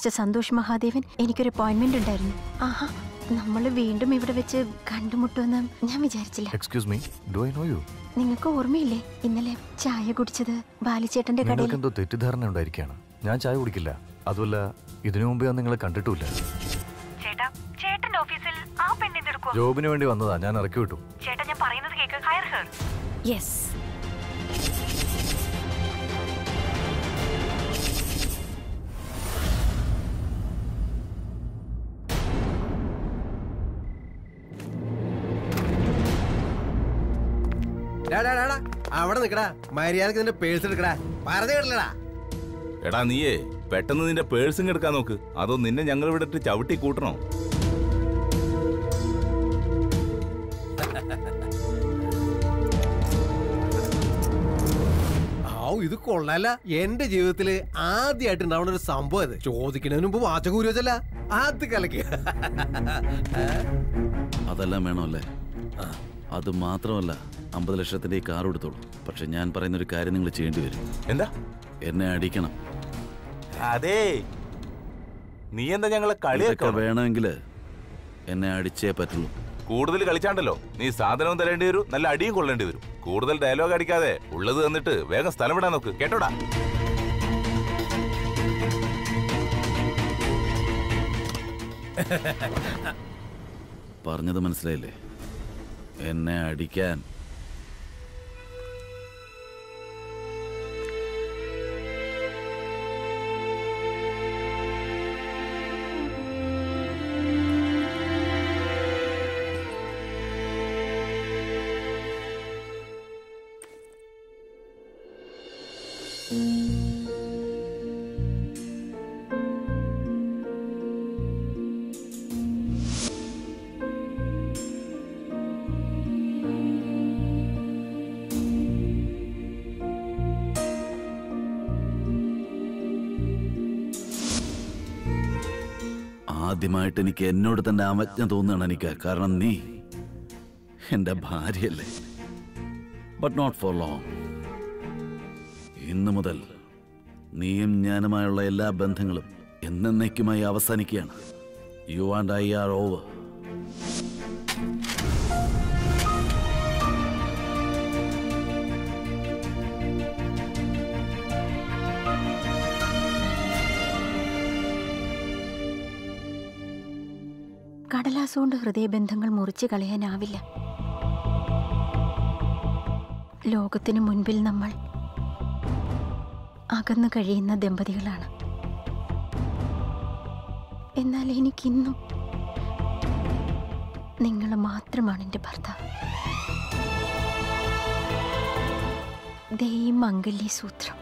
Mister Santhosh Mahadevan എനിക്കൊരു appointment ഉണ്ടായിരുന്നു ആഹാ നമ്മൾ വീണ്ടും ഇവിടെ വെച്ച് കണ്ടുമുട്ടുമെന്ന് ഞാൻ വിചാരിച്ചില്ല excuse me do I know you നിങ്ങൾക്ക് ഓർമ്മയില്ലേ ഇന്നലെ ചായ കുടിച്ചത് ബാലിച്ചേട്ടന്റെ കടയിൽ നിങ്ങൾക്ക് എന്തോ തെറ്റിദ്ധാരണ ഉണ്ടായിരിക്കുകയാണ് ഞാൻ ചായ കുടിക്കില്ല അതുമല്ല ഇതിനു മുമ്പേ ഞാൻ നിങ്ങളെ കണ്ടിട്ടുമില്ല ചേട്ടാ ചേട്ടന്റെ ഓഫീസിൽ ആ പെണ്ണിന്റെ എടുക്കുവോ ജോബിന് വേണ്ടി വന്നതാ ഞാൻ ഇറക്കി വിട്ടു ചേട്ടാ ഞാൻ പറയുന്നത് കേക്ക് ഹയർ ഹെർ യെസ് ഡാ, ഡാ, ഡാ, ഡാ. അവിടെ നിക്കടാ മര്യാദക്ക് നിന്റെ പേഴ്സ് എടുക്കടാ പറഞ്ഞു കേട്ടില്ലടാ എടാ നീയേ പെട്ടെന്ന് നിന്റെ പേഴ്സിങ് എടുക്കാൻ നോക്ക് അതോ നിന്നെ ഞങ്ങൾ ഇവിടെ ഇട്ട് ചവിട്ടി കൂട്ടണോ ആവു ഇത് കൊള്ളാല എന്റെ ജീവിതത്തില് ആദ്യമായിട്ട് ഉണ്ടാവുന്ന ഒരു സംഭവം ഇത് ചോദിക്കുന്നതിന് മുമ്പ് വാചകൂരി വെച്ചല്ല അത് കലക്കി അതെല്ലാം വേണമല്ലേ അത് മാത്രമല്ല അമ്പത് ലക്ഷത്തിന്റെ ഈ കാർ എടുത്തോളൂ പക്ഷെ ഞാൻ പറയുന്ന ഒരു കാര്യം നിങ്ങൾ ചെയ്യേണ്ടി വരും എന്താ എന്നെ അടിക്കണം അതെ നീ എന്താ ഞങ്ങളെ ഇതൊക്കെ കളിയൊക്കെ വേണമെങ്കിൽ എന്നെ അടിച്ചേ പറ്റുള്ളൂ കൂടുതൽ കളിച്ചാണ്ടല്ലോ നീ സാധനവും തരേണ്ടി വരും നല്ല അടിയും കൊള്ളേണ്ടി വരും കൂടുതൽ ഡയലോഗ് അടിക്കാതെ ഉള്ളത് തന്നിട്ട് വേഗം സ്ഥലം വിടാൻ നോക്ക് കേട്ടോടാ പറഞ്ഞത് മനസ്സിലായില്ലേ എന്നെ അടിക്കാൻ ആദ്യമായിട്ട് എനിക്ക് എന്നോട് തന്നെ അവജ്ഞ തോന്നുകയാണ് എനിക്ക് കാരണം നീ എന്റെ ഭാര്യയല്ലേ ബട്ട് നോട്ട് ഫോർ ലോങ് ഇന്നു മുതൽ നീയും ഞാനുമായുള്ള എല്ലാ ബന്ധങ്ങളും എന്നേക്കുമായി അവസാനിക്കുകയാണ് you and I are over കടലാസുകൊണ്ട് ഹൃദയബന്ധങ്ങൾ മുറിച്ചു കളയാനാവില്ല ലോകത്തിനു മുൻപിൽ നമ്മൾ അകന്നു കഴിയുന്ന ദമ്പതികളാണ് എന്നാൽ എനിക്കിന്നും നിങ്ങൾ മാത്രമാണ് എൻ്റെ ഭർത്താവ് ദേ ഈ മംഗല്യ സൂത്രം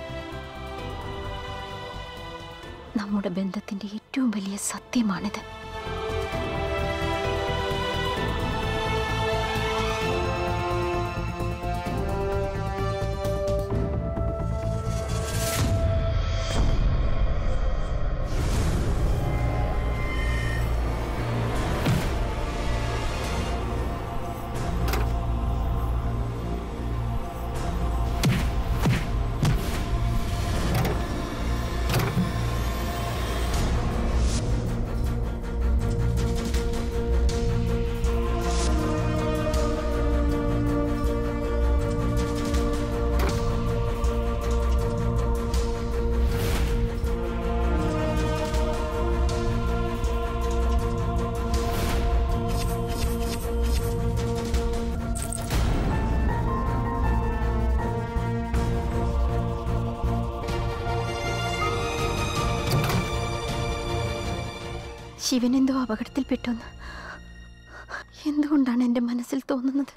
നമ്മുടെ ബന്ധത്തിന്റെ ഏറ്റവും വലിയ സത്യമാണിത് ശിവനെന്തോ അപകടത്തിൽപ്പെട്ടെന്ന് എന്തുകൊണ്ടാണ് എൻ്റെ മനസ്സിൽ തോന്നുന്നത്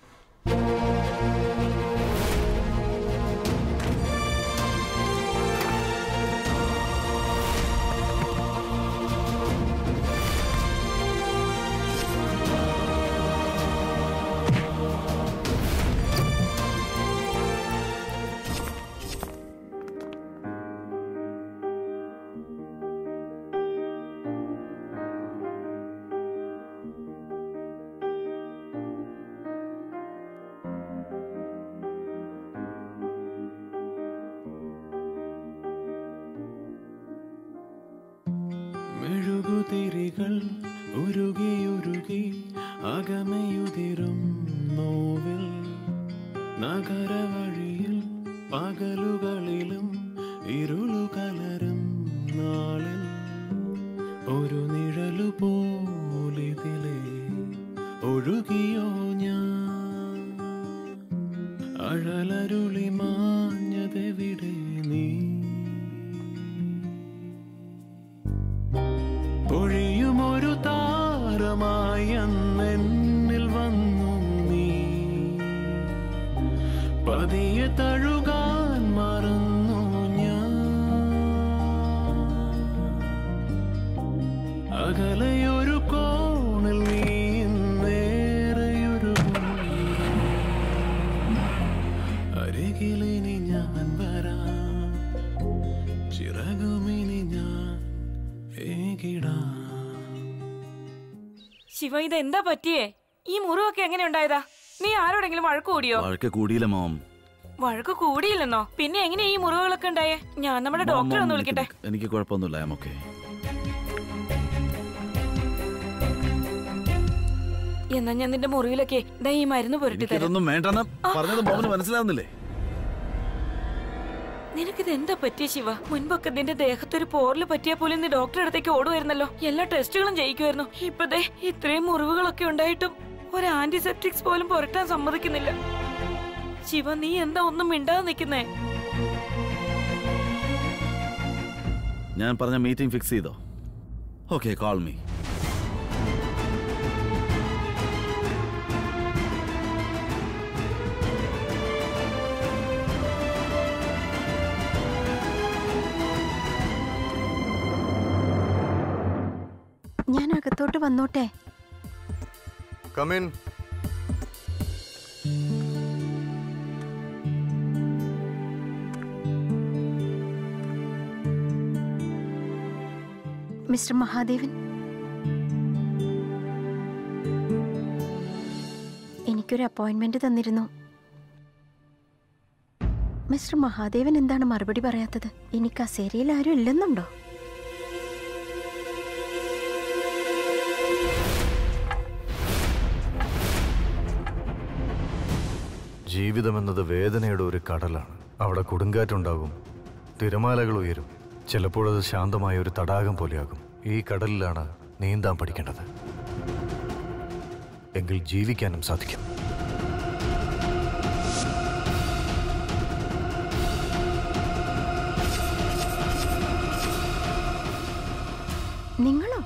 മെഴുകുതിരികൾ ഉരുകി ഉരുകി അകമയുതിരും നോവിൽ നഗരവഴിയിൽ പകലുകളിലും ഇരുളു കലരും നാളിൽ ഒരു നിഴലു പോലിതിലെ ഒഴുകിയോ ഞാൻ അഴലരുളി മാഞ്ഞതെവിടെ നീ പൊഴിയുമൊരു താരമായി അന്നെന്നിൽ വന്നു നീ പതിയെ തഴുകാൻ മറന്നു ഞാൻ അകലെയൊരു കോണിൽ നീ നേരെയൊരു അരികിലിനി ഞാൻ വരാം ചിറകുമിനി ഞാൻ ഏകിടാം ശിവ ഇത് എന്താ പറ്റിയേ ഈ മുറിവൊക്കെ എങ്ങനെ ഉണ്ടായതാ നീ ആരോടെങ്കിലും വഴക്ക് കൂടിയോ വഴക്ക് കൂടിയില്ല മോം വഴക്ക് കൂടിയില്ലെന്നോ പിന്നെ എങ്ങനെയാ ഈ മുറിവുകളൊക്കെ ഉണ്ടായേ ഞാൻ നമ്മുടെ മോം, ഡോക്ടറെ മോം, ഒന്ന് നിക്ക് വിളിക്കട്ടെ നിക്ക്. എനിക്ക് കുഴപ്പമൊന്നുമില്ല ഓക്കെ എന്നാ ഞാൻ നിന്റെ മുറിവിലൊക്കെ ദാ ഈ മരുന്ന് പുരട്ടി തരാം ഇതൊന്നും വേണ്ടെന്ന് പറഞ്ഞത് മോന് മനസ്സിലാവുന്നില്ലേ നിനക്കിത് എന്താ പറ്റിയ ശിവ മുൻപൊക്കെ നിന്റെ ദേഹത്തൊരു പോറല് പറ്റിയ പോലെ നീ ഡോക്ടറെ അടുത്തേക്ക് ഓടുമായിരുന്നല്ലോ എല്ലാ ടെസ്റ്റുകളും ജയിക്കുമായിരുന്നു ഇപ്പൊ ദേ ഇത്രയും മുറിവുകളൊക്കെ ഉണ്ടായിട്ടും ഒരു ആന്റിസെപ്റ്റിക്സ് പോലും പുരട്ടാൻ സമ്മതിക്കുന്നില്ല ശിവ നീ എന്താ ഒന്നും മിണ്ടാതെ നിൽക്കുന്നേ ഞാൻ പറഞ്ഞ മീറ്റിംഗ് ഫിക്സ് ചെയ്തോ ഓക്കെ കോൾ മീ ഞാൻ അകത്തോട്ട് വന്നോട്ടെ കമിൻ മിസ്റ്റർ മഹാദേവൻ എനിക്കൊരു അപ്പോയിന്റ്മെന്റ് തന്നിരുന്നു മിസ്റ്റർ മഹാദേവൻ എന്താണ് മറുപടി പറയാത്തത് ഇനി കസേരയിൽ ആരും ഇല്ലെന്നുണ്ടോ ജീവിതമെന്നത് വേദനയുടെ ഒരു കടലാണ് അവിടെ കൊടുങ്കാറ്റുണ്ടാകും തിരമാലകൾ ഉയരും ചിലപ്പോഴത് ശാന്തമായ ഒരു തടാകം പോലെയാകും ഈ കടലിലാണ് നീന്താൻ പഠിക്കേണ്ടത് എങ്കിൽ ജീവിക്കാനും സാധിക്കും നിങ്ങളോ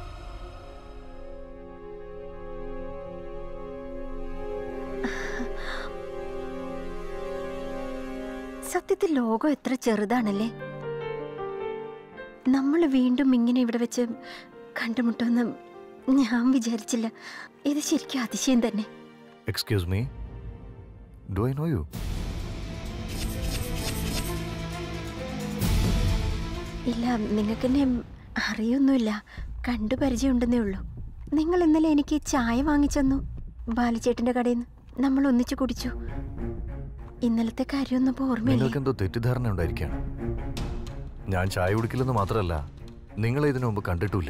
സത്യത്തിൽ ലോകം എത്ര ചെറുതാണല്ലേ നമ്മൾ വീണ്ടും ഇങ്ങനെ ഇവിടെ വെച്ച് കണ്ടുമുട്ടുമെന്ന് ഞാൻ വിചാരിച്ചില്ല ഇത് ശരിക്കും അതിശയം തന്നെ excuse me do I know you ഇല്ല നിങ്ങൾക്കെന്നെ അറിയൊന്നുമില്ല കണ്ടു പരിചയമുണ്ടെന്നേ ഉള്ളൂ നിങ്ങൾ ഇന്നലെ എനിക്ക് ചായ വാങ്ങിച്ചെന്നു ബാലച്ചേട്ടന്റെ കടയിൽ നിന്ന് നമ്മൾ ഒന്നിച്ചു കുടിച്ചു ഇന്നലത്തെ കാര്യമൊന്നും ഇപ്പൊ ഓർമ്മയില്ലേ നിങ്ങൾക്ക് എന്തോ തെറ്റിദ്ധാരണ ഉണ്ടായിരിക്കുകയാണ് ഞാൻ ചായ കുടിക്കില്ലെന്ന് മാത്രമല്ല നിങ്ങളെ ഇതിനു മുമ്പ് കണ്ടിട്ടില്ല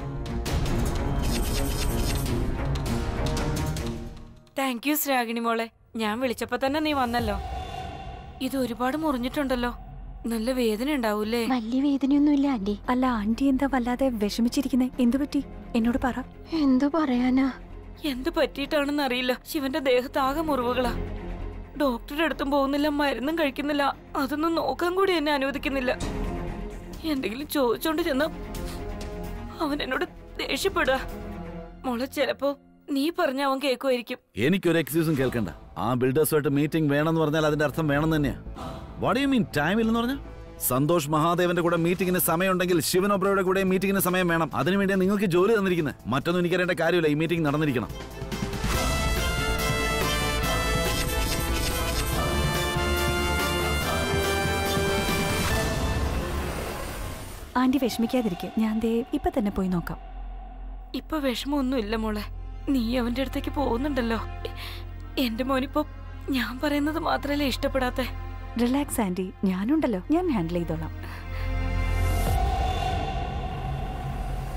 താങ്ക് യു ശ്രാഗിണി മോളെ ഞാൻ വിളിച്ചപ്പോ തന്നെ നീ വന്നല്ലോ ഇത് ഒരുപാട് മുറിഞ്ഞിട്ടുണ്ടല്ലോ നല്ല വേദന ഉണ്ടാവൂലേ വലിയ വേദനയൊന്നുമില്ല ആന്റി അല്ല ആന്റി എന്താ വല്ലാതെ വിഷമിച്ചിരിക്കുന്നേ എന്തു പറ്റി എന്നോട് പറ എന്തോ പറയാനാ എന്ത് പറ്റിയിട്ടാണെന്ന് അറിയില്ല ശിവന്റെ ദേഹത്ത് ആകെ മുറിവുകളാ ഡോക്ടറുടെ അടുത്തും പോകുന്നില്ല മരുന്നും കഴിക്കുന്നില്ല അതൊന്നും നോക്കാൻ കൂടി എന്നെ അനുവദിക്കുന്നില്ല എന്തെങ്കിലും ചോദിച്ചോണ്ട് ചെന്ന അവൻ എന്നോട് ദേഷ്യപ്പെടുക മോളെ ചിലപ്പോ നീ പറഞ്ഞ അവൻ കേൾക്കുമായിരിക്കും എനിക്കൊരു എക്സ്ക്യൂസും കേൾക്കണ്ട ആ ബിൽഡേഴ്സുമായിട്ട് മീറ്റിംഗ് വേണമെന്ന് പറഞ്ഞാൽ അതിന്റെ അർത്ഥം വേണം തന്നെയാ വാട്ട് യു മീൻ ടൈം ഇല്ലെന്ന് പറഞ്ഞാൽ സന്തോഷ് മഹാദേവന്റെ കൂടെ മീറ്റിംഗിന് സമയമുണ്ടെങ്കിൽ ശിവൻ ഒബ്രയുടെ കൂടെ മീറ്റിംഗിന് സമയം വേണം അതിനുവേണ്ടിയാണ് നിങ്ങൾക്ക് ജോലി തന്നിരിക്കുന്നത് മറ്റൊന്നും എനിക്കറിയേണ്ട കാര്യമില്ല ഈ മീറ്റിംഗ് നടന്നിരിക്കണം ആന്റി വിഷമിക്കാതിരിക്കെ ഞാൻ ദേ ഇപ്പൊ തന്നെ പോയി നോക്കാം ഇപ്പൊ വിഷമമൊന്നും ഇല്ല മോളെ നീ അവന്റെ അടുത്തേക്ക് പോകുന്നുണ്ടല്ലോ എന്റെ മോനിപ്പോ ഞാൻ പറയുന്നത് മാത്രല്ലേ ഇഷ്ടപ്പെടാത്തെ റിലാക്സ് ആന്റി ഞാനുണ്ടല്ലോ ഞാൻ ഹാൻഡിൽ ചെയ്തോളാം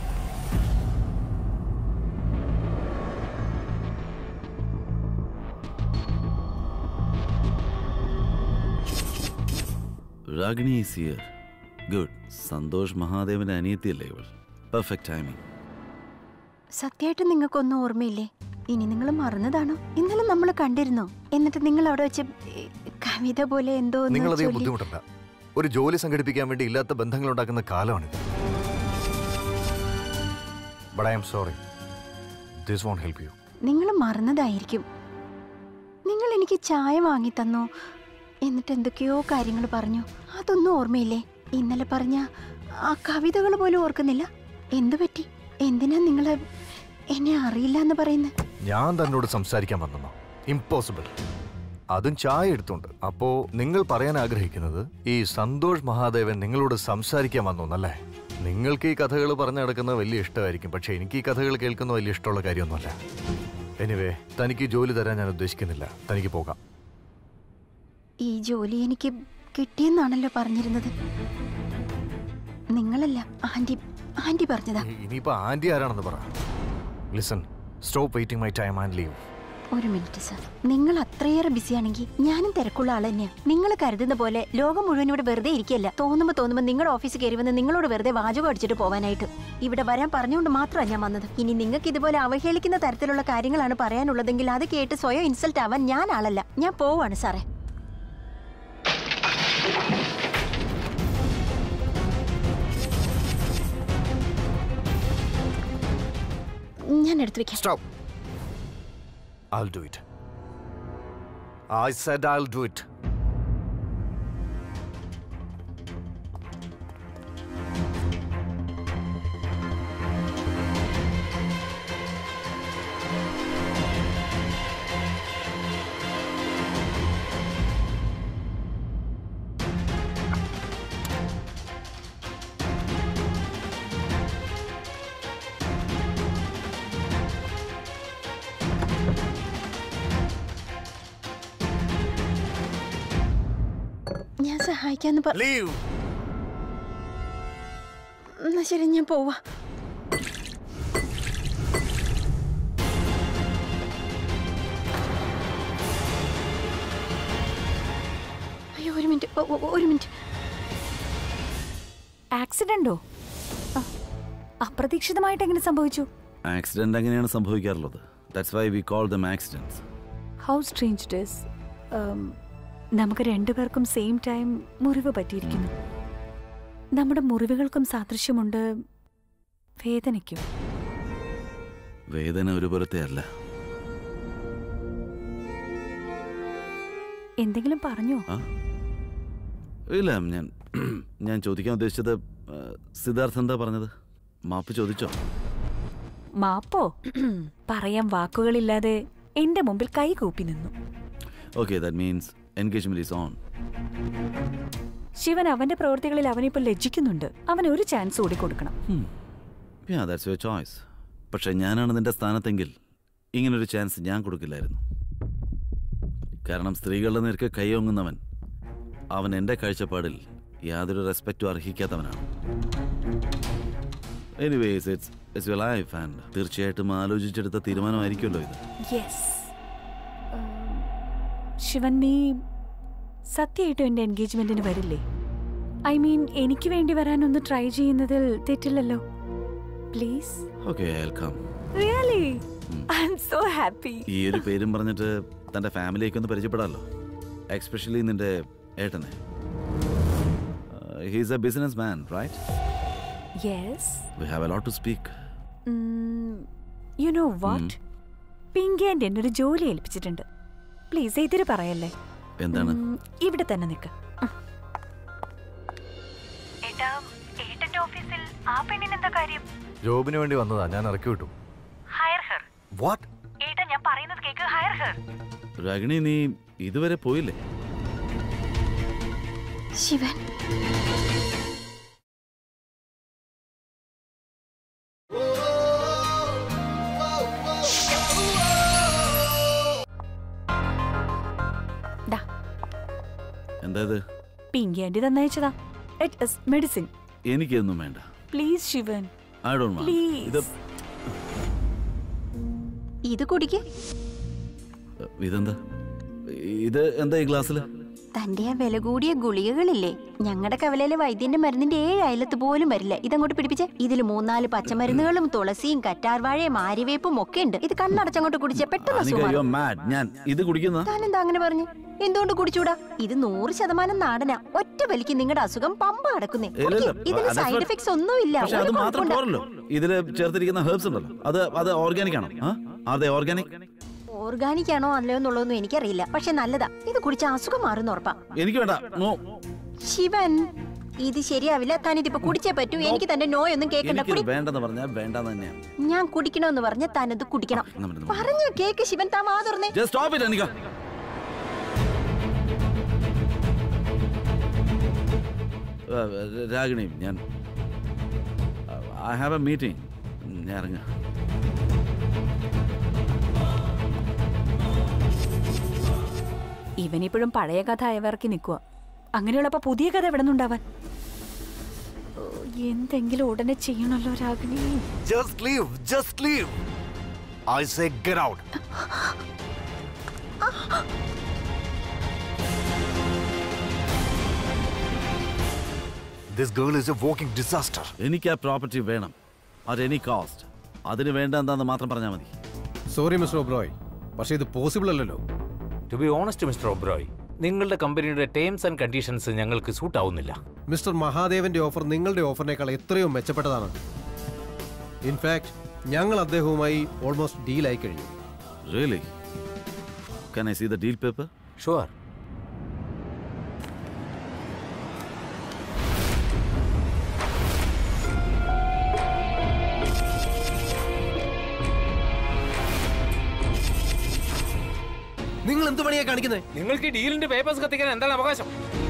Ragini is here good Santhosh മഹാദേവന്റെ അനിയത്തിയല്ലേ ഇവൾ പെർഫെക്റ്റ് ടൈമിംഗ് സത്യമായിട്ട് നിങ്ങൾക്കൊന്നും ഓർമ്മയില്ലേ ഇനി നിങ്ങൾ മറന്നതാണോ ഇന്നലെ നമ്മൾ കണ്ടിരുന്നോ എന്നിട്ട് നിങ്ങൾ അവിടെ വെച്ച് ഏ, കവിത പോലെ എന്തോ ഒന്ന് നിങ്ങളധികം ചൊല്ലി- ബുദ്ധിമുട്ടണ്ട ഒരു ജോലി സംഘടിപ്പിക്കാൻ വേണ്ടി ഇല്ലാത്ത ബന്ധങ്ങൾ ഉണ്ടാക്കുന്ന കാലമാണിത് but I'm sorry this won't help you നിങ്ങൾ മറന്നതായിരിക്കും നിങ്ങൾ എനിക്ക് ചായ വാങ്ങി തന്നു എന്നിട്ട് എന്തൊക്കെയോ കാര്യങ്ങൾ പറഞ്ഞു അതൊന്നും ഓർമ്മയില്ലേ ഇന്നലെ പറഞ്ഞ ആ കവിതകൾ പോലും ഓർക്കുന്നില്ല എന്തു പറ്റി എന്തിനാ നിങ്ങൾ എന്നെ അറിയില്ല എന്ന് പറയുന്നത് ഞാൻ തന്നോട് സംസാരിക്കാൻ വന്നെന്നോ ഇമ്പോസിബിൾ അതും ചായ എടുത്തുണ്ട് അപ്പോ നിങ്ങൾ പറയാൻ ആഗ്രഹിക്കുന്നത് ഈ സന്തോഷ് മഹാദേവൻ നിങ്ങളോട് സംസാരിക്കാൻ വന്നു എന്നല്ലേ നിങ്ങൾക്ക് ഈ കഥകൾ പറഞ്ഞു നടക്കുന്നത് വലിയ ഇഷ്ടമായിരിക്കും പക്ഷെ എനിക്ക് ഈ കഥകൾ കേൾക്കുന്ന വലിയ ഇഷ്ടമുള്ള കാര്യമൊന്നുമല്ല എനിവേ തനിക്ക് ഈ ജോലി തരാൻ ഞാൻ ഉദ്ദേശിക്കുന്നില്ല തനിക്ക് പോകാം ഈ ജോലി എനിക്ക് കിട്ടിയെന്നാണല്ലോ പറഞ്ഞിരുന്നത് നിങ്ങളല്ല ആന്റി ആന്റി പറഞ്ഞതാ ഇ- ഇനിയിപ്പോ ആന്റി ആരാണെന്ന് പറ listen stop waiting my time and leave ഒരു മിനിറ്റ് സർ നിങ്ങൾ അത്രയേറെ ബിസിയാണെങ്കിൽ ഞാനും തിരക്കുള്ള ആൾ തന്നെയാ നിങ്ങൾ കരുതുന്ന പോലെ ലോകം മുഴുവൻ ഇവിടെ വെറുതെ ഇരിക്കല്ല തോന്നുമ്പോ തോന്നുമ്പോ നിങ്ങളുടെ ഓഫീസിൽ കയറി വന്ന് നിങ്ങളോട് വെറുതെ വാചകം അടിച്ചിട്ട് പോവാനായിട്ട് ഇവിടെ വരാൻ പറഞ്ഞുകൊണ്ട് മാത്രമാണ് ഞാൻ വന്നത് ഇനി നിങ്ങൾക്ക് ഇതുപോലെ അവഹേളിക്കുന്ന തരത്തിലുള്ള കാര്യങ്ങളാണ് പറയാനുള്ളതെങ്കിൽ അത് കേട്ട് സ്വയം ഇൻസൾട്ട് ആവാൻ ഞാൻ ആളല്ല ഞാൻ പോവാണ് സാറേ ഞാൻ എടുത്തു വെക്കാം Stop. I'll do it. I said I'll do it. ഞാൻ സഹായിക്കാന്ന് പറ Leave. എന്നാ ശരി ഞാൻ പോവാ അയ്യോ ഒരു മിനിറ്റ് ഒ- ഒ- ഒരു മിനിറ്റ് ആക്സിഡന്റോ ആ, അപ്രതീക്ഷിതമായിട്ട് എങ്ങനെ സംഭവിച്ചു ആക്സിഡന്റ് അങ്ങനെയാണ് സംഭവിക്കാറുള്ളത് that's why we call them accidents how strange it is നമുക്ക് രണ്ടുപേർക്കും സെയിം ടൈം മുറിവ് പറ്റിയിരിക്കുന്നു നമ്മുടെ മുറിവുകൾക്കും സാദൃശ്യമുണ്ട് വേദനയ്ക്കും വേദന ഒരുപോലത്തെ അല്ല എന്തെങ്കിലും പറഞ്ഞോ ആ ഇല്ല ഞാൻ ഞാൻ ചോദിക്കാൻ ഉദ്ദേശിച്ചത് ആ, സിദ്ധാർത്ഥ് എന്താ പറഞ്ഞത് മാപ്പ് ചോദിച്ചോ മാപ്പോ പറയാൻ വാക്കുകളില്ലാതെ എന്റെ മുമ്പിൽ കൈകൂപ്പി നിന്നു okay that means engagement is on Shivan അവന്റെ പ്രവൃത്തികളിൽ അവനിപ്പോൾ ലജ്ജിക്കുന്നുണ്ട് അവൻ ഒരു ചാൻസ് കൂടി കൊടുക്കണം യാ ദാറ്റ്സ് യുവർ ചോയ്സ് പക്ഷെ ഞാനാണ് നിന്റെ സ്ഥാനത്തെങ്കിൽ ഇങ്ങനൊരു ചാൻസ് ഞാൻ കൊടുക്കില്ലായിരുന്നു കാരണം സ്ത്രീകളുടെ നേർക്ക് കൈയൊങ്ങുന്നവൻ അവൻ എൻ്റെ കാഴ്ചപ്പാടിൽ യാതൊരു റെസ്പെക്റ്റും അർഹിക്കാത്തവനാണ് anyways it's it's your life and തീർച്ചയായിട്ടും ആലോചിച്ചെടുത്ത തീരുമാനമായിരിക്കുമല്ലോ ഇത് യെസ് ശിവൻ നീ സത്യമായിട്ടും എൻ്റെ എൻഗേജ്മെന്റിന് വരില്ലേ ഐ മീൻ എനിക്ക് വേണ്ടി വരാൻ ഒന്ന് ട്രൈ ചെയ്യുന്നതിൽ തെറ്റില്ലല്ലോ please okay welcome really I'm so happy ഈ ഒരു പേരും പറഞ്ഞിട്ട് തൻ്റെ ഫാമിലിയൊക്കെ ഒന്ന് പരിചയപ്പെടാമല്ലോ എക്സ്പെഷ്യലി നിന്റെ ഏട്ടനെ he's a business man right yes we have a lot to speak you know what Pinki and എന്നെ ഒരു ജോലി ഏൽപ്പിച്ചിട്ടുണ്ട് പ്ലീസ് എതിര് പറയല്ലേ എന്താണ് ഉം, ഇവിടെ തന്നെ നിൽക്ക് ഏട്ടാ ഏട്ടന്റെ ഓഫീസിൽ ആ പെണ്ണിന് എന്താ കാര്യം ജോബിന് വേണ്ടി വന്നതാ ഞാൻ ഇറക്കി വിട്ടു ഹയർ ഹെർ വാട്ട് ഏട്ടാ ഞാൻ പറയുന്നത് കേക്ക് ഹയർ ഹെർ രാഗിണി നീ ഇതുവരെ പോയില്ലേ ശിവൻ ദാ എന്താ ഇത് പിങ്കി ആൻറ്റി തന്നയച്ചതാ ഇറ്റ് ഇസ് മെഡിസിൻ എനിക്കൊന്നും വേണ്ട please Shivan I don't Please. ഇത് ഇത് കുടിക്ക് ഇതെന്താ ഇത് എന്താ ഈ ഗ്ലാസ്സിൽ തന്റെ ആ വില കൂടിയ ഗുളികകളില്ലേ ഞങ്ങളുടെ കവലയിലെ വൈദ്യന്റെ മരുന്നിന്റെ ഏഴ് അയലത്ത് പോലും വരില്ല ഇതങ്ങോട്ട് പിടിപ്പിച്ചേ ഇതിൽ മൂന്നാല് പച്ചമരുന്നുകളും തുളസിയും കറ്റാർവാഴയും ആര്യവേപ്പും ഒക്കെ ഉണ്ട് ഇത് കണ്ണടച്ചങ്ങോട്ട് കുടിച്ച പെട്ടെന്ന് അനിക അസുഖം യു മാഡ് ഞാൻ ഇത് കുടിക്കുന്ന താനെന്താ അങ്ങനെ പറഞ്ഞു എന്തുകൊണ്ട് കുടിച്ചൂടാ ഇത് നൂറ് ശതമാനം നാടനാ ഒറ്റ വലിക്ക് നിങ്ങളുടെ അസുഖം പമ്പ അടക്കുന്നേ ഇല്ലില്ല. ഇതിന് That's സൈഡ് what- എഫക്ട്സ് ഒന്നുമില്ല പക്ഷെ അത് ഒരു മാത്രം കുഴപ്പമുണ്ടാ- പോരല്ലോ ഇതില് ചേർത്തിരിക്കുന്ന ഹെർബ്സ് ഉണ്ടല്ലോ അത് അത് ഓർഗാനിക് ആണോ അതെ ഓർഗാനിക് ഓർഗാനിക് ആണോ അല്ലയോ എന്നുള്ളതൊന്നും എനിക്കറിയില്ല പക്ഷെ നല്ലതാ ഇത് കുടിച്ച അസുഖം മാറുന്ന ഉറപ്പാ എനിക്ക് വേണ്ട നോ ശിവൻ ഇത് ശരിയാവില്ല താൻ ഇതിപ്പോ കുടിച്ചേ പറ്റൂ എനിക്ക് തന്റെ നോയൊന്നും കേൾക്കണ്ട എനിക്ക് കുടി വേണ്ടെന്ന് പറഞ്ഞാൽ വേണ്ടെന്ന് തന്നെയാണ് ഞാൻ കുടിക്കണമെന്ന് പറഞ്ഞ താനത് കുടിക്കണം നമ്മൾ ഇത് പറഞ്ഞു കേക്ക് ശിവൻ താ വാ തുറന്നേ Just stop it, Anika Ragini ഞാൻ ഐ ഹാവ് എ മീറ്റിംഗ് ഞാൻ ഇറങ്ങാം ഇവനിപ്പോഴും പഴയ കഥ അയവിറക്കി നിൽക്കുക അങ്ങനെയുള്ളപ്പോ പുതിയ കഥ എവിടെ നിന്നുണ്ടാവാൻ ഓ, എന്തെങ്കിലും ഉടനെ ചെയ്യണല്ലോ Ragini Just leave. Just leave. I say get out. This girl is a walking disaster. എനിക്ക് ആ പ്രോപ്പർട്ടി വേണം അറ്റ് എനി കോസ്റ്റ് അതിന് വേണ്ട എന്താന്ന് മാത്രം പറഞ്ഞാൽ മതി സോറി മിസ്റ്റർ ഒബ്രോയ് പക്ഷെ ഇത് പോസിബിൾ അല്ലല്ലോ to be honest mister Oberoi നിങ്ങളുടെ കമ്പനിയുടെ ടേംസ് ആൻഡ് കണ്ടീഷൻസ് ഞങ്ങൾക്ക് സൂട്ട് ആവുന്നില്ല മിസ്റ്റർ മഹാദേവന്റെ ഓഫർ നിങ്ങളുടെ ഓഫറിനേക്കാൾ എത്രയോ മെച്ചപ്പെട്ടതാണ് ഇൻഫാക്ട് ഞങ്ങൾ അദ്ദേഹവുമായി ഓൾമോസ്റ്റ് ഡീലായി കഴിഞ്ഞു really can I see the deal paper sure നിങ്ങൾ എന്ത് പണിയാ കാണിക്കുന്നത് നിങ്ങൾക്ക് ഈ ഡീലിന്റെ പേപ്പേഴ്സ് കത്തിക്കാൻ എന്താണ് അവകാശം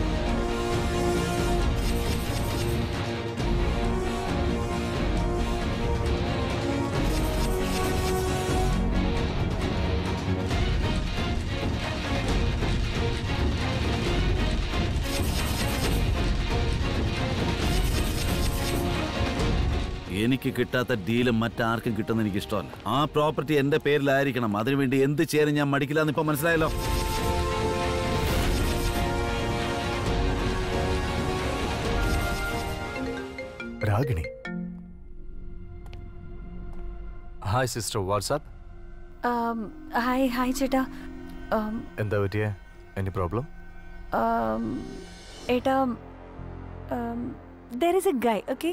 എനിക്ക് കിട്ടാത്ത ഡീല് മറ്റാർക്കും കിട്ടുന്ന എനിക്ക് ഇഷ്ടമല്ല ആ പ്രോപ്പർട്ടി എന്റെ പേരിലായിരിക്കണം അതിനുവേണ്ടി എന്ത് ചെയ്യാനും ഞാൻ മടിക്കില്ല എന്ന് ഇപ്പൊ മനസ്സിലായല്ലോ Ragini hi sister WhatsApp um, hi hi ചേട്ടാ ആം, എന്താ പറ്റിയേ എനി പ്രോബ്ലം ആം, ഏട്ടാ there is a guy okay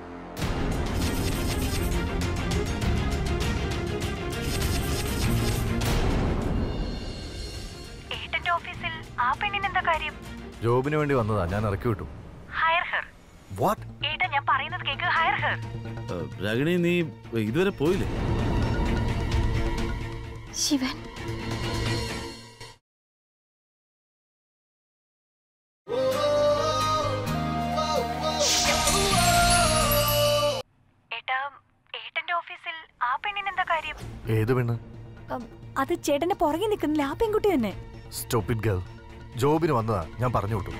ഏട്ടന്റെ ഓഫീസിൽ ആ പെണ്ണിനെന്താ കാര്യം ജോബിന് വേണ്ടി വന്നതാ ഞാൻ ഇറക്കി വിട്ടു ഹയർ ഹെർ വാട്ട് ഏട്ടാ ഞാൻ പറയുന്നത് കേക്ക് ഹയർ ഹെർ രഗിണി നീ ഇതുവരെ പോയില്ലേ ശിവൻ ഏട്ടാ ഏട്ടന്റെ ഓഫീസിൽ ആ പെണ്ണിനെന്താ കാര്യം ഏത് പെണ്ണ് ആം, അത് ചേട്ടന്റെ പുറകെ നിൽക്കുന്നില്ല ആ പെൺകുട്ടി തന്നെ സ്റ്റോപ്പ് ഇറ്റ് ഗേൾ ജോബിന് വന്നതാ ഞാൻ പറഞ്ഞു വിട്ടു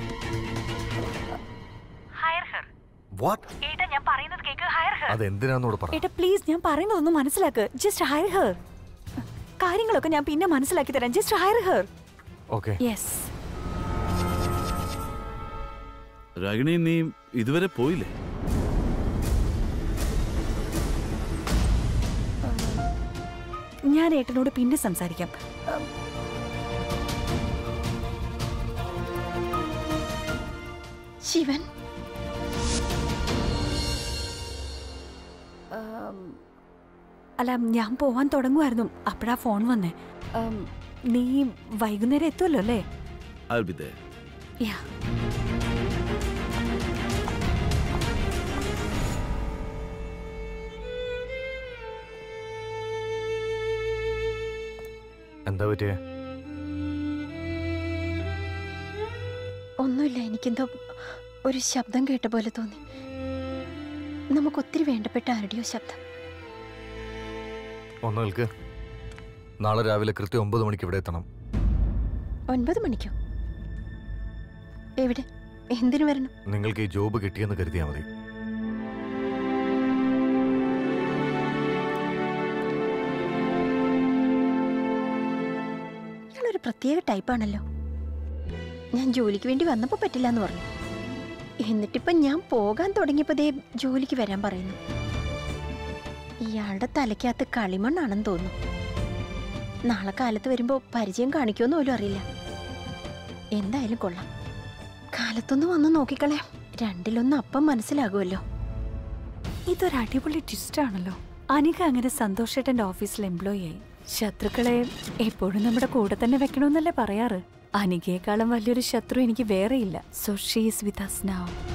ഹയർ ഹെർ വാട്ട് ഏട്ടാ ഞാൻ പറയുന്നത് കേക്ക് ഹയർ ഹെർ അതെന്തിനാന്നോട് പറ ഏട്ടാ പ്ലീസ് ഞാൻ പറയുന്നതൊന്ന് മനസ്സിലാക്ക് ജസ്റ്റ് ഹയർ ഹെർ കാര്യങ്ങളൊക്കെ ഞാൻ പിന്നെ മനസ്സിലാക്കി തരാം just hire her okay yes Ragini നീ ഇതുവരെ പോയില്ലേ ഞാൻ ഏട്ടനോട് പിന്നെ സംസാരിക്കാം ആം, ശിവൻ ആം, അല്ല ഞാൻ പോവാൻ തുടങ്ങുമായിരുന്നു അപ്പോഴാ ഫോൺ വന്നേ ആം, നീ വൈകുന്നേരം എത്തുമല്ലോ അല്ലേ ഐ ബി ദേ യാ എന്താ പറ്റിയേ ഒന്നുമില്ല എനിക്കെന്തോ ഒരു ശബ്ദം കേട്ട പോലെ തോന്നി നമുക്ക് ഒത്തിരി വേണ്ടപ്പെട്ട ആരുടെയോ ശബ്ദം ഒന്ന് നിൽക്ക് നാളെ രാവിലെ കൃത്യം ഒമ്പത് മണിക്ക് ഇവിടെ എത്തണം ഒൻപത് മണിക്കോ എവിടെ എന്തിനു വരണം നിങ്ങൾക്ക് ഈ ജോബ് കിട്ടിയെന്ന് കരുതിയാൽ മതി ഇയാളൊരു പ്രത്യേക ടൈപ്പാണല്ലോ ഞാൻ ജോലിക്ക് വേണ്ടി വന്നപ്പോൾ പറ്റില്ല എന്ന് പറഞ്ഞു എന്നിട്ടിപ്പം ഞാൻ പോകാൻ തുടങ്ങിയപ്പോൾ ദേ ജോലിക്ക് വരാൻ പറയുന്നു ഇയാളുടെ തലയ്ക്കകത്ത് കളിമണ്ണാണെന്ന് തോന്നുന്നു നാളെ കാലത്ത് വരുമ്പോൾ പരിചയം കാണിക്കുമെന്ന് പോലും അറിയില്ല എന്തായാലും കൊള്ളാം കാലത്തൊന്ന് വന്ന് നോക്കിക്കളെ രണ്ടിലൊന്ന് അപ്പം മനസ്സിലാകുമല്ലോ ഇതൊരു അടിപൊളി ട്വിസ്റ്റ് ആണല്ലോ അനിക അങ്ങനെ സന്തോഷേട്ടന്റെ ഓഫീസിൽ എംപ്ലോയി ആയി ശത്രുക്കളെ എപ്പോഴും നമ്മുടെ കൂടെ തന്നെ വെക്കണമെന്നല്ലേ പറയാറ് അനികയെക്കാളും വലിയൊരു ശത്രു എനിക്ക് വേറെയില്ല so she's with us now